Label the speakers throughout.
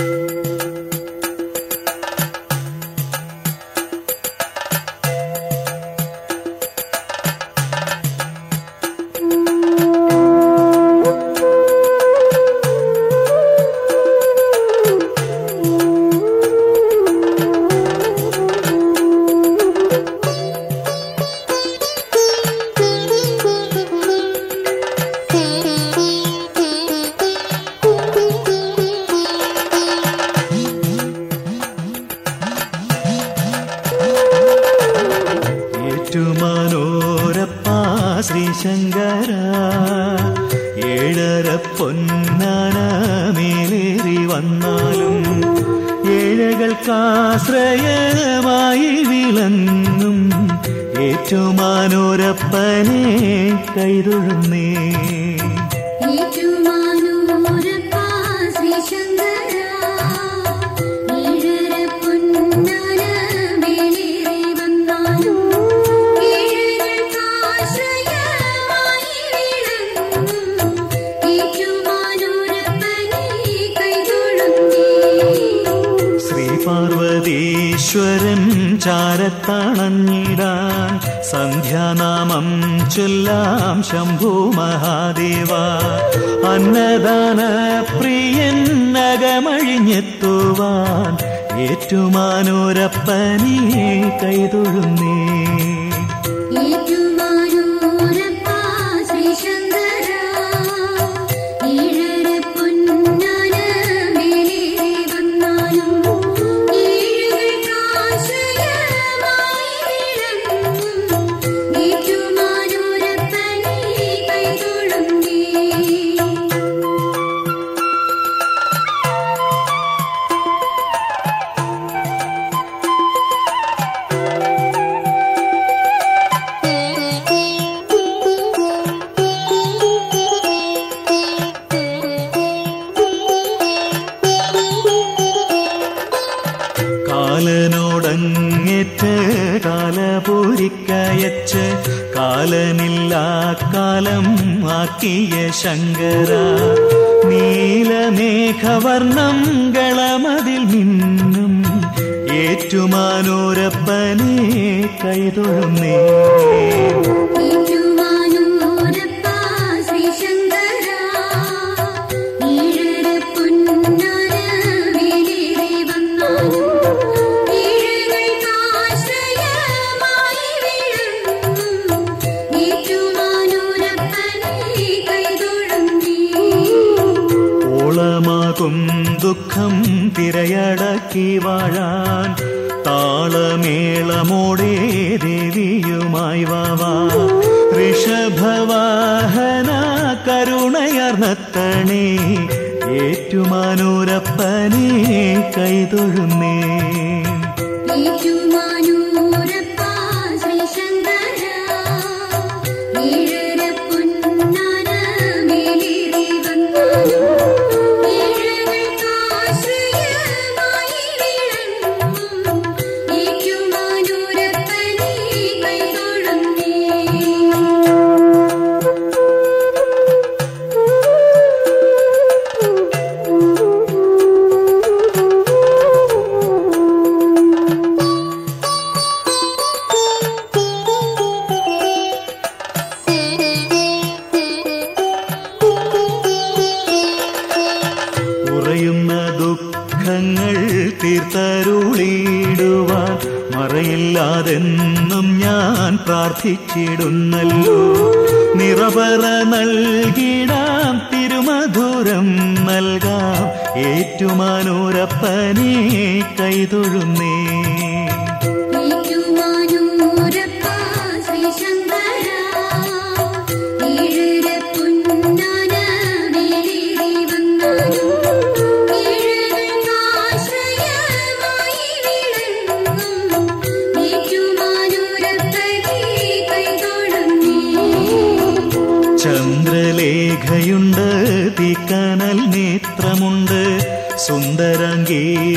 Speaker 1: ഏറ്റുമാനോരപ്പ ശ്രീശങ്കര ഏഴര പൊന്നാന മേലേറി വന്നാലും ഏഴകൾക്കാശ്രയമായി വിളങ്ങും ഏറ്റുമാനോരപ്പനെ കൈതൊഴുന്നേ
Speaker 2: ഏറ്റുമാനൂരപ്പ ശ്രീശങ്കര ഏഴര പൊന്നാന മേലേറി വന്നാലും ഏഴകൾക്കാശ്രയമായി വിളങ്ങും ഏറ്റുമാനൂരപ്പനെ കൈതൊഴുന്നേ
Speaker 1: ശ്രീ പാർവതീശ്വരൻ ചാരത്തണഞ്ഞിടാൻ സന്ധ്യാനാമം ചൊല്ലാം ശംഭു മഹാദേവ അന്നദാന പ്രിയൻ നഗമഴിഞ്ഞെത്തുവാൻ ഏറ്റുമാനോരപ്പനെ കൈതൊഴുന്നേ
Speaker 2: ഏറ്റുമാനൂരപ്പ ശ്രീശങ്കര ഏഴര പൊന്നാന മേലേറി വന്നാലും ഏഴുകൾക്കാശ്രയമായി വിളങ്ങും ഏറ്റുമാനൂരപ്പനെ കൈതൊഴുന്നേ
Speaker 1: കാലനോടങ്ങേറ്റ് കാലപൂരിക്കയച്ച് കാലനില്ലാ കാലം ആക്കിയ ശങ്കര നീലമേഘവർണം കളമതിൽ മിന്നും ഏറ്റുമാനോരപ്പനെ കൈതൊഴുന്നേ
Speaker 2: ഏറ്റുമാനൂരപ്പ ശ്രീശങ്കര ഏഴര പൊന്നാന മേലേറി വന്നാലും ഏഴകൾക്കാശ്രയമായി വിളങ്ങും ഏറ്റുമാനൂരപ്പനെ കൈതൊഴുന്നേ
Speaker 1: ഓളമാകും ദുഃഖം തിരയടക്കി വാഴാൻ താളമേളമോടെ ദേവിയുമായി വാവാ ഋഷഭവാഹന കരുണയർന്നത്തണേ ഏറ്റുമാനൂരപ്പനെ കൈതൊഴുന്നേ
Speaker 2: ഏറ്റുമാനൂരപ്പ ശ്രീശങ്കര ഏഴര പൊന്നാന മേലേറി വന്നാലും ഏഴകൾക്കാശ്രയമായി വിളങ്ങും ഏറ്റുമാനൂരപ്പനെ കൈതൊഴുന്നേ
Speaker 1: ഉറയുന്ന ദുഃഖങ്ങൾ തീർത്തരുളിയിടുവാൻ മറയില്ലാതെന്നും ഞാൻ പ്രാർത്ഥിച്ചിടുന്നല്ലോ നിറപറ നൽകിടാം തിരുമധുരം നൽകാം ഏറ്റുമാനൂരപ്പനെ കൈതൊഴുന്നേ
Speaker 2: ഏറ്റുമാനൂരപ്പ ശ്രീശങ്കര ഏഴര പൊന്നാന മേലേറി വന്നാലും ഏഴകൾക്കാശ്രയമായി വിളങ്ങും ഏറ്റുമാനൂരപ്പനെ കൈതൊഴുന്നേ
Speaker 1: ചന്ദ്രലേഖയുണ്ട് തീക്കനൽ നേത്രമുണ്ട് സുന്ദരാംഗീ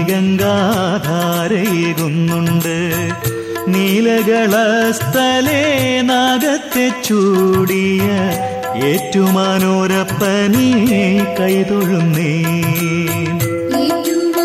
Speaker 1: ഗംഗാധാരയേകുന്നുണ്ട് നീലകളസ്ഥലേ നാഗത്തെ ചൂടിയ ഏറ്റുമാനോരപ്പനെ കൈതൊഴുന്നേ
Speaker 2: ഏറ്റുമാനൂരപ്പ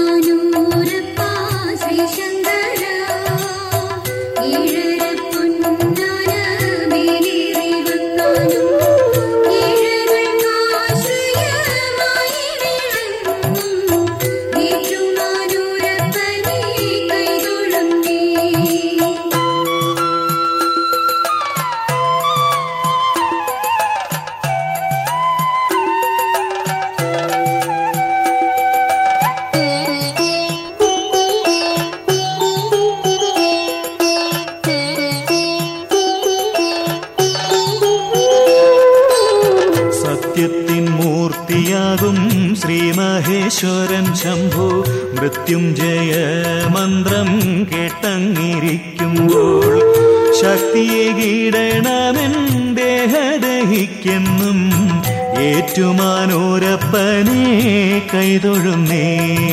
Speaker 1: ശംഭു മൃത്യുഞ്ജയ മന്ത്രം കേട്ടങ്ങിരിക്കുമ്പോൾ ശക്തിയെ കീടണമെൻ ദേഹദഹിക്കെന്നും ഏറ്റുമാനോരപ്പനെ കൈതൊഴുന്നേ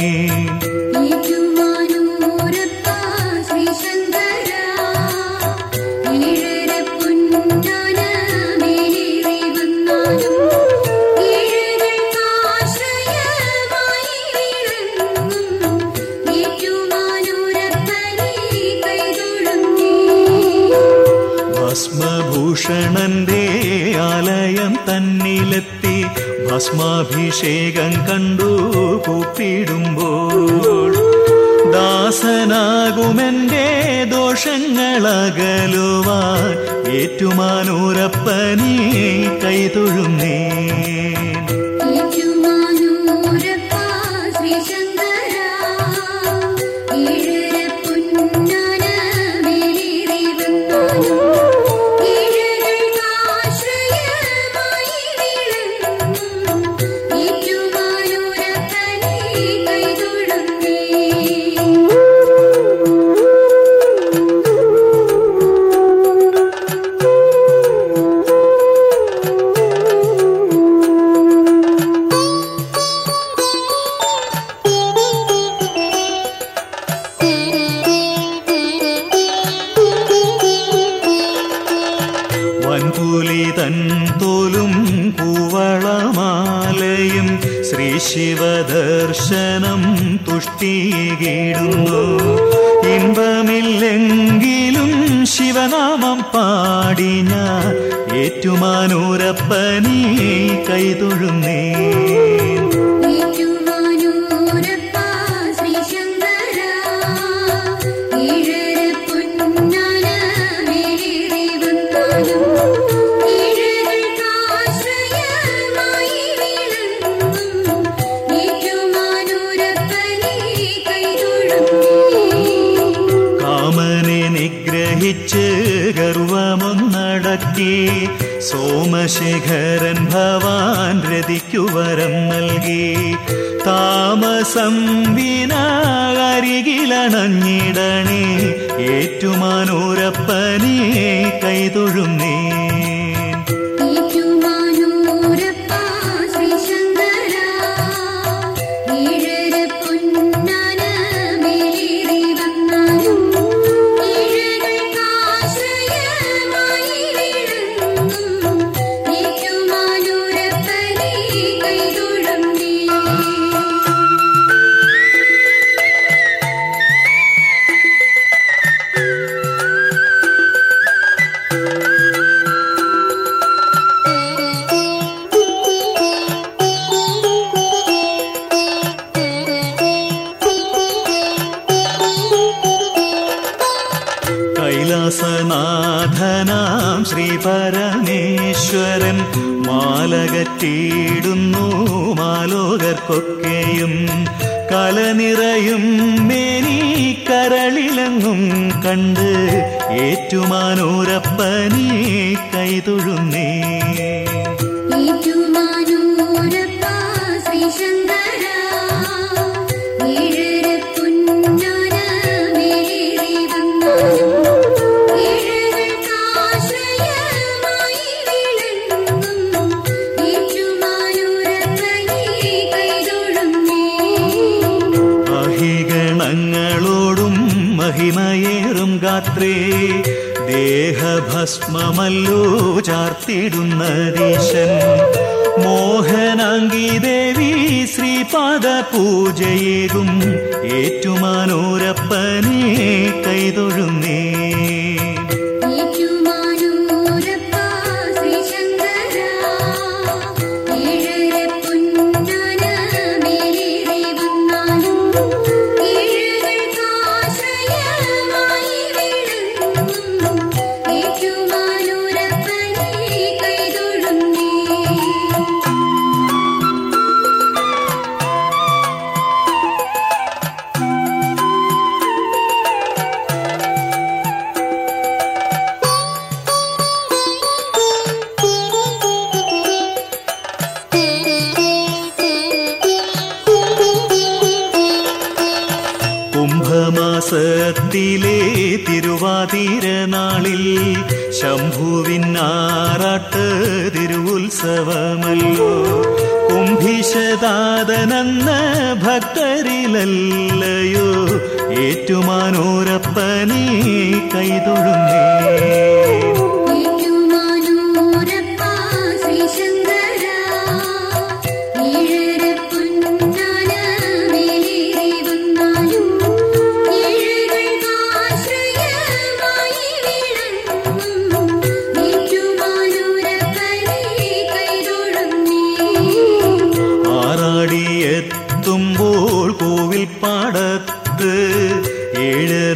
Speaker 2: ഏറ്റുമാനൂരപ്പ ശ്രീശങ്കര ഏഴര പൊന്നാന മേലേറി വന്നാലും ഏഴകൾക്കാശ്രയമായി വിളങ്ങും ഏറ്റുമാനൂരപ്പനെ കൈതൊഴുന്നേ
Speaker 1: ഭസ്മഭൂഷണന്റെ ആലയം തന്നിലെത്തി ഭസ്മാഭിഷേകം കണ്ടു കൂപ്പിടുമ്പോൾ ദാസനാകുമെന്റെ ദോഷങ്ങളകലുവാൻ ഏറ്റുമാനൂരപ്പനെ കൈതൊഴുന്നേ
Speaker 2: ഏറ്റുമാനൂരപ്പ ശ്രീശങ്കര ഏഴര പൊന്നാന മേലേറി വന്നാലും ഏഴകൾക്കാശ്രയമായി വിളങ്ങും ഏറ്റുമാനൂരപ്പനെ കൈതൊഴുന്നേ
Speaker 1: വൻപുലി തൻ തോലും കൂവളമാലയും ശ്രീ ശിവദർശനം തുഷ്ടികിടുന്നു ഇമ്പമില്ലെങ്കിലും ശിവനാമം പാടി ഞാൻ ഏറ്റുമാനൂരപ്പനെ കൈതൊഴുന്നേ
Speaker 2: ഏറ്റുമാനൂരപ്പ ശ്രീശങ്കര ഏഴര പൊന്നാന മേലേറി വന്നാലും ഏഴകൾക്കാശ്രയമായി വിളങ്ങും ഏറ്റുമാനൂരപ്പനെ കൈതൊഴുന്നേ
Speaker 1: കാമനെ നിഗ്രഹിച്ച് ഗർവമൊന്നടക്കി സോമശേഖരൻ ഭവാൻ രതിക്കുവരം നൽകി താമസം വിനാകരികിലണഞ്ഞിടണേ ഏറ്റുമാനൂരപ്പനെ കൈതൊഴുന്നേ
Speaker 2: ഏറ്റുമാനൂരപ്പ ശ്രീശങ്കര ഏഴര പൊന്നാന മേലേറി വന്നാലും ഏഴകൾക്കാശ്രയമായി വിളങ്ങും ഏറ്റുമാനൂരപ്പനെ കൈതൊഴുന്നേ
Speaker 1: കൈലാസനാഥനാം ശ്രീ പരമേശ്വരൻ മാലകറ്റിയിടുന്നു മാലോകർക്കൊക്കെയും കലനിറയും മേനി കരളിലെങ്ങും കണ്ട് ഏറ്റുമാനൂരപ്പനെ കൈതൊഴുന്നേ
Speaker 2: ഏറ്റുമാനൂരപ്പ ശ്രീശങ്കര ഏഴര പൊന്നാന മേലേറി വന്നാലും ഏഴകൾക്കാശ്രയമായി വിളങ്ങും ഏറ്റുമാനൂരപ്പനെ കൈതൊഴുന്നേ
Speaker 1: അഹിഗണങ്ങളോടും മഹിമയേറും ഗാത്രേ ദേഹഭസ്മമല്ലോ ചാർത്തിടുന്നതീശൻ മോഹനാംഗി ദേവി ശ്രീപാദ പൂജയേകും ഏറ്റുമാനൂരപ്പനെ കൈതൊഴുന്നേ
Speaker 2: ഏറ്റുമാനൂരപ്പ ശ്രീശങ്കര ഏഴര പൊന്നാന മേലേറി വന്നാലും ഏഴകൾക്കാശ്രയമായി വിളങ്ങും ഏറ്റുമാനൂരപ്പനെ കൈതൊഴുന്നേ
Speaker 1: ും മാസത്തിലെ തിരുവാതിര നാളിൽ ശംഭുവിനാറാട്ട് തിരുവുത്സവമല്ലോ കുംഭിശദാതനെന്ന ഭക്തരിലല്ലയോ ഏറ്റുമാനോരപ്പനെ കൈതൊഴുന്നേ
Speaker 2: ഏറ്റുമാനൂരപ്പ ശ്രീശങ്കര ഏഴര പൊന്നാന മേലേറി വന്നാലും ഏഴകൾക്കാശ്രയമായി വിളങ്ങും ഏറ്റുമാനൂരപ്പനെ കൈതൊഴുന്നേ
Speaker 1: ആറാടിയെത്തുമ്പോൾ കോവിൽ പാടത്ത് ഏഴര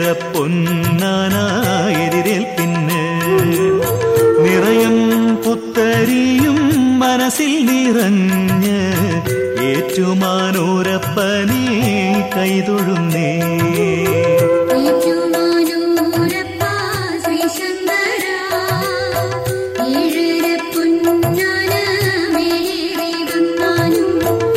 Speaker 1: പൊന്നാനായെതിരേൽപ്പിന് നിറയും പുത്തരിയും മനസ്സിൽ നിറഞ്ഞ് ഏറ്റുമാനൂരപ്പനെ കൈതൊഴുന്നേ
Speaker 2: ഏറ്റുമാനൂരപ്പ ശ്രീശങ്കര ഏഴര പൊന്നാന മേലേറി വന്നാലും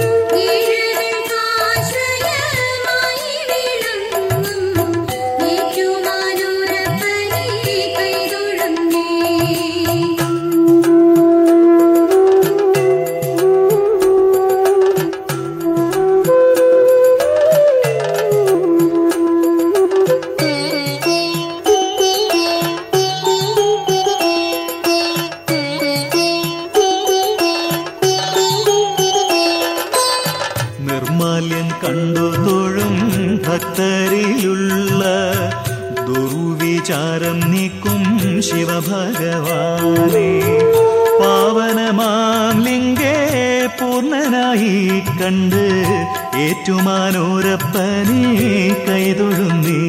Speaker 2: ഏഴകൾക്കാശ്രയമായി വിളങ്ങും ഏറ്റുമാനൂരപ്പനെ കൈതൊഴുന്നേ
Speaker 1: നിർമാല്യം കണ്ടു തൊഴും ഭക്തരിലുള്ള ദുർവിചാരം നീക്കും ശിവഭഗവാനെ പാവനമാം ലിംഗേ പൂർണ്ണനായി കണ്ട് ഏറ്റുമാനോരപ്പനെ കൈതൊഴുന്നേ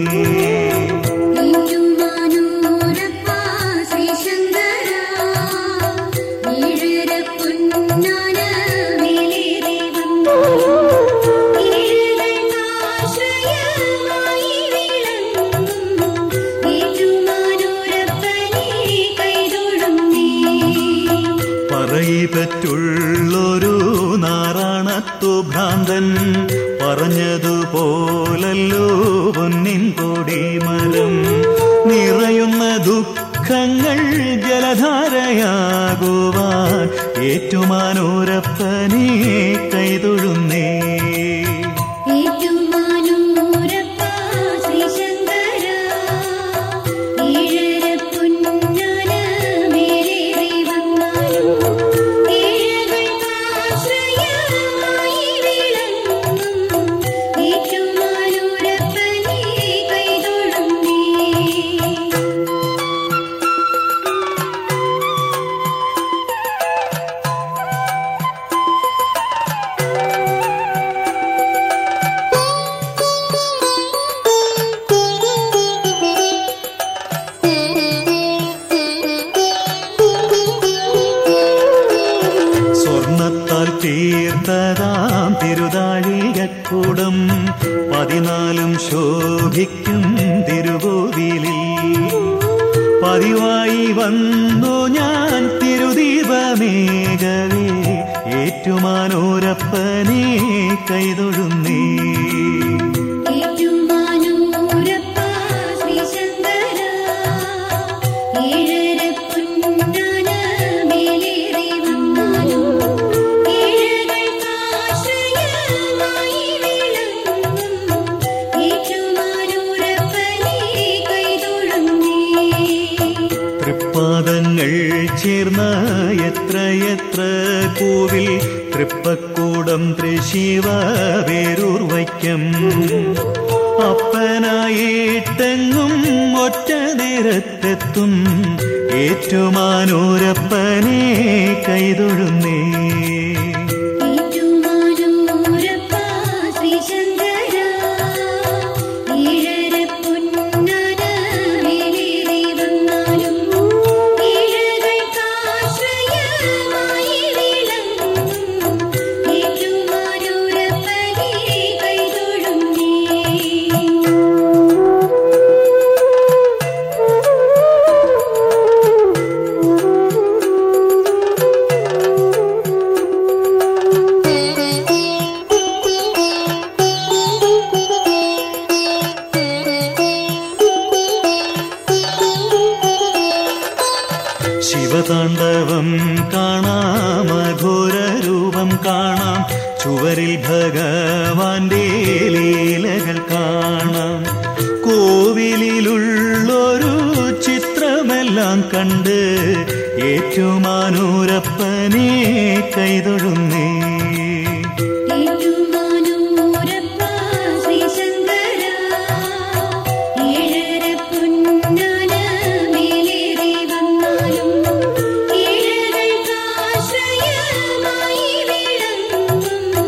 Speaker 2: ഏറ്റുമാനൂരപ്പ ശ്രീശങ്കര ഏഴര പൊന്നാന മേലേറി വന്നാലും ഏഴകൾക്കാശ്രയമായി വിളങ്ങും ഏറ്റുമാനൂരപ്പനെ കൈതൊഴുന്നേ
Speaker 1: പറയിപ്പറ്റുള്ളൊരു നാറാണത്തു ഭ്രാന്തൻ പറഞ്ഞതുപോലല്ലോ പൊന്നിൻ കൊടിമരം നിറയുന്ന ദുഃഖങ്ങൾ ജലധാരയാകുവാൻ ഏറ്റുമാനൂരപ്പനെ കൈതൊഴുന്നേ
Speaker 2: ഏറ്റുമാനൂരപ്പ ശ്രീശങ്കര ഏഴര പൊന്നാന മേലേറി വന്നാലും ഏഴകൾക്കാശ്രയമായി വിളങ്ങും ഏറ്റുമാനൂരപ്പനെ കൈതൊഴുന്നേ
Speaker 1: സ്വർണത്താൽ തീർത്തതാം തിരുതാഴികക്കൂടം പതിനാലും ശോഭിക്കും തിരുകോവിലിൽ പതിവായി വന്നു ഞാൻ തിരുദീപമേകവേ ഏറ്റുമാനോരപ്പനെ കൈതൊഴുന്നേ
Speaker 2: ഏറ്റുമാനൂരപ്പ ശ്രീശങ്കര ഏഴര പൊന്നാന മേലേറി വന്നാലും ഏഴകൾക്കാശ്രയമായി വിളങ്ങും ഏറ്റുമാനൂരപ്പനെ കൈതൊഴുന്നേ
Speaker 1: തൃപ്പാദങ്ങൾ ചേർന്ന എത്രയെത്ര കോവിൽ തൃപ്പക്കൂടം തൃശിവ വേരൂർ വയ്ക്കും അപ്പനായിട്ടെങ്ങും ഒറ്റ നേരത്തെത്തും ഏറ്റുമാനൂരപ്പനെ കൈതൊഴുന്നേ
Speaker 2: ഏറ്റുമാനൂരപ്പ ശ്രീശങ്കര ഏഴര പൊന്നാന മേലേറി വന്നാലും ഏഴകൾക്കാശ്രയമായി വിളങ്ങും ഏറ്റുമാനൂരപ്പനെ കൈതൊഴുന്നേ
Speaker 1: ും ശിവതാണ്ഡവം കാണാം അഘോരരൂപം കാണാം ചുവരിൽ ഭഗവാന്റെ ലീലകൾ കാണാം കോവിലിലുള്ളൊരു ചിത്രമെല്ലാം കണ്ട് ഏറ്റുമാനൂരപ്പനെ കൈതൊഴുന്നേ
Speaker 2: ഏറ്റുമാനൂരപ്പ ശ്രീശങ്കര ഏഴര പൊന്നാന മേലേറി വന്നാലും ഏഴകൾക്കാശ്രയമായി വിളങ്ങും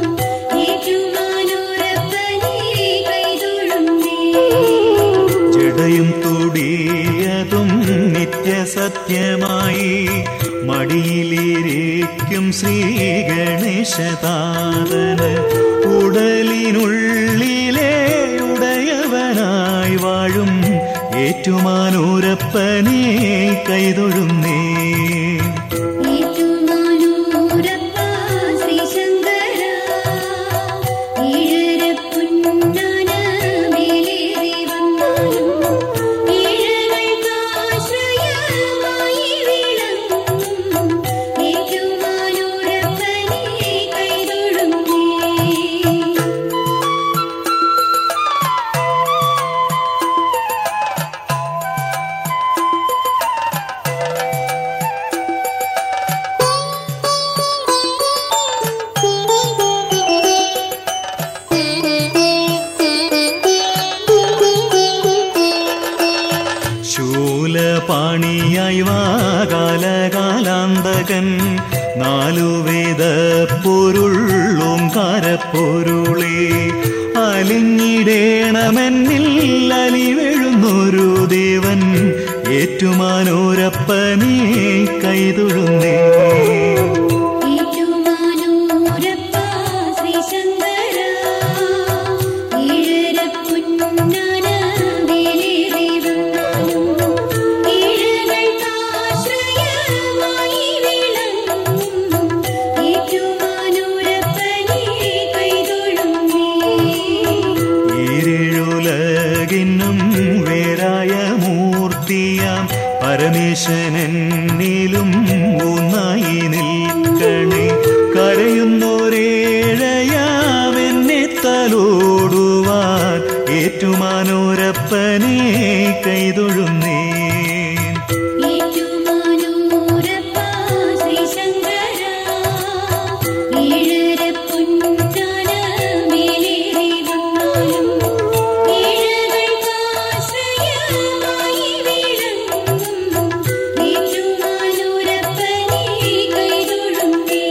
Speaker 2: ഏറ്റുമാനൂരപ്പനെ കൈതൊഴുന്നേ
Speaker 1: ജടയും തുടിയതും നിത്യസത്യമായി മടിയിലിരിക്കും ശ്രീ ഗണേശതാതന് ഉടലിനുള്ളിലെ ഉടയവനായി വാഴും ഏറ്റുമാനൂരപ്പനെ കൈതൊഴുന്നേ
Speaker 2: ഏറ്റുമാനൂരപ്പ ശ്രീശങ്കര ഏഴര പൊന്നാന മേലേറി വന്നാലും ഏഴകൾക്കാശ്രയമായി വിളങ്ങും ഏറ്റുമാനൂരപ്പനെ കൈതൊഴുന്നേ
Speaker 1: ശൂലപാണിയായി വാകാലകാലാന്തകൻ നാലു വേദ പൊരുളും കാരപ്പൊരുളേ അലിഞ്ഞിടേണമെന്നിൽ അലിവെഴുന്നൊരു ദേവൻ ഏറ്റുമാനോരപ്പനെ കൈതൊഴുന്നേ
Speaker 2: ഏറ്റുമാനൂരപ്പ ശ്രീശങ്കര ഏഴര പൊന്നാന മേലേറി വന്നാലും ഏഴകൾക്കാശ്രയമായി വിളങ്ങും ഏറ്റുമാനൂരപ്പനെ കൈതൊഴുന്നേ
Speaker 1: ഈരേഴുലകിന്നും വേറായ മൂർത്തിയാം പരമേശനെന്നിലും ഒന്നായി നിൽക്കണേ കരയുന്നോരേഴയാമെന്നെ തലോടുവാൻ ഏറ്റുമാനോരപ്പനെ കൈതൊഴുന്നേ
Speaker 2: ഏറ്റുമാനൂരപ്പ ശ്രീശങ്കര ഏഴര പൊന്നാന മേലേറി വന്നാലും ഏഴകൾക്കാശ്രയമായി വിളങ്ങും ഏറ്റുമാനൂരപ്പനെ കൈതൊഴുന്നേ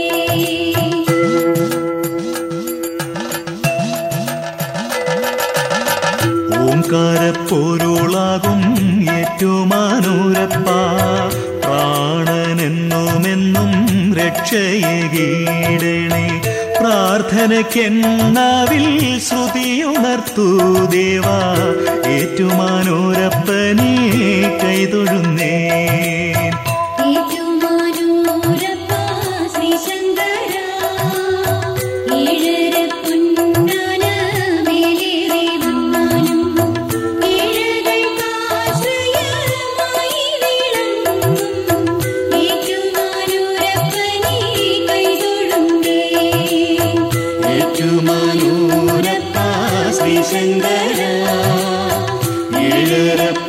Speaker 1: ഓംകാരപ്പൊരുളാകും ഏറ്റുമാനൂരപ്പ പ്രാണനെന്നുമെന്നും രക്ഷയേകീടണേ പ്രാർത്ഥനയ്ക്കെന്നാവിൽ ശ്രുതിയുണർത്തൂ ദേവ ഏറ്റുമാനൂരപ്പനെ കൈതൊഴുന്നേ
Speaker 2: ഏറ്റുമാനൂരപ്പ ശ്രീശങ്കര ഏഴര പൊന്നാന മേലേറി വന്നാലും ഏഴകൾക്കാശ്രയമായി വിളങ്ങും ഏറ്റുമാനൂരപ്പനെ കൈതൊഴുന്നേ
Speaker 1: ഏറ്റുമാനൂരപ്പ ശ്രീശങ്കര ഏഴര